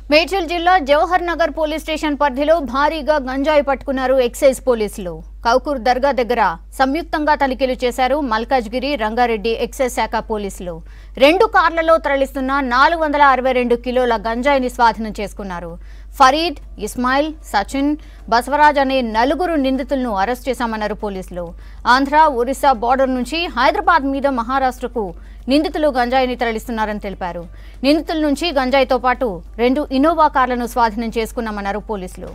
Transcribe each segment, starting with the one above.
మేడ్చల్ జిల్లా Jawahar Nagar police station పరిధిలో భారీగా గంజాయి పట్టుకున్నారు ఎక్సైజ్ పోలీసులు కౌకూర్ దర్గా దగ్గర సంయుక్తంగా తనిఖీలు చేశారు మల్కాజ్గిరి రంగారెడ్డి ఎక్సైజ్ శాఖ పోలీసులు రెండు కార్లలో తరలిస్తున్న నాలుగు వందల అరవై రెండు కిలోల గంజాయిని స్వాధీనం చేసుకున్నారు ఫరీద్ ఇస్మాయిల్ సచిన్ బసవరాజ్ అనే నలుగురు నిందితులను అరెస్ట్ చేశామన్నారు పోలీసులు ఆంధ్ర ఒరిస్సా బార్డర్ నుంచి హైదరాబాద్ మీద మహారాష్ట్రకు నిందితులు గంజాయిని తరలిస్తున్నారని తెలిపారు నిందితుల నుంచి గంజాయితో పాటు రెండు ఇన్నోవా కార్లను స్వాధీనం చేసుకున్నామన్నారు పోలీసులు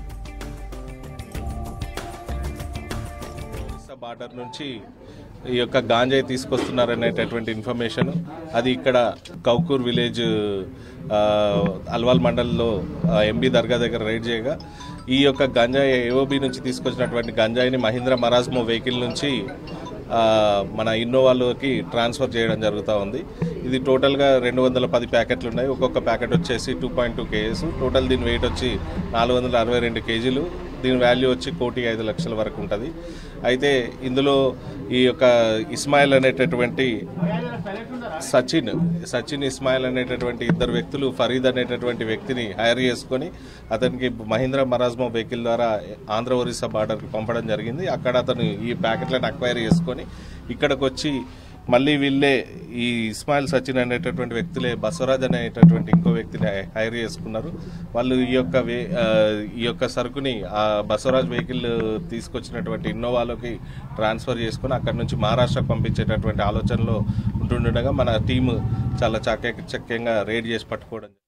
ఒరిస్సా బార్డర్ నుంచి ఈ యొక్క గాంజాయి తీసుకొస్తున్నారనేటటువంటి ఇన్ఫర్మేషన్ అది ఇక్కడ కౌకూర్ విలేజ్ ఆ, అల్వాల్ మండల్లో ఎంబీ దర్గా దగ్గర రైడ్ చేయగా ఈ యొక్క గంజాయి ఏఓబి నుంచి తీసుకొచ్చినటువంటి గంజాయిని మహీంద్ర మరాజ్మో వెహికల్ నుంచి ఆ, మన ఇన్నోవాలోకి ట్రాన్స్ఫర్ చేయడం జరుగుతూ ఉంది ఇది టోటల్గా రెండు వందల పది ప్యాకెట్లు ఉన్నాయి ఒక్కొక్క ప్యాకెట్ వచ్చేసి two point two KGs total దీని వెయిట్ వచ్చి నాలుగు వందల అరవై రెండు కేజీలు దీని వాల్యూ వచ్చి కోటి ఐదు లక్షల వరకు ఉంటుంది అయితే ఇందులో ఈ యొక్క ఇస్మాయిల్ అనేటటువంటి సచిన్ సచిన్ ఇస్మాయిల్ అనేటటువంటి ఇద్దరు వ్యక్తులు ఫరీద్ అనేటటువంటి వ్యక్తిని హైర్ చేసుకొని అతనికి మహీంద్రా మరాజ్మో వెహికల్ ద్వారా ఆంధ్ర ఒరిస్సా బార్డర్కి పంపడం జరిగింది అక్కడ అతను ఈ ప్యాకెట్లను అక్వైర్ చేసుకొని ఇక్కడికి వచ్చి మళ్ళీ వీళ్ళే ఈ ఇస్మాయిల్ సచిన్ అనేటటువంటి వ్యక్తులే బసవరాజ్ అనేటటువంటి ఇంకో వ్యక్తిని హైర్ చేసుకున్నారు వాళ్ళు ఈ యొక్క వే- ఆ, ఈ యొక్క సరుకుని ఆ బసవరాజ్ వెహికల్ తీసుకొచ్చినటువంటి ఇన్నోవాలోకి ట్రాన్స్ఫర్ చేసుకుని అక్కడి నుంచి మహారాష్ట్రకు పంపించేటటువంటి ఆలోచనలో ఉంటుండగా మన టీము చాలా చాకచక్యంగా రేడ్ చేసి పట్టుకోవడం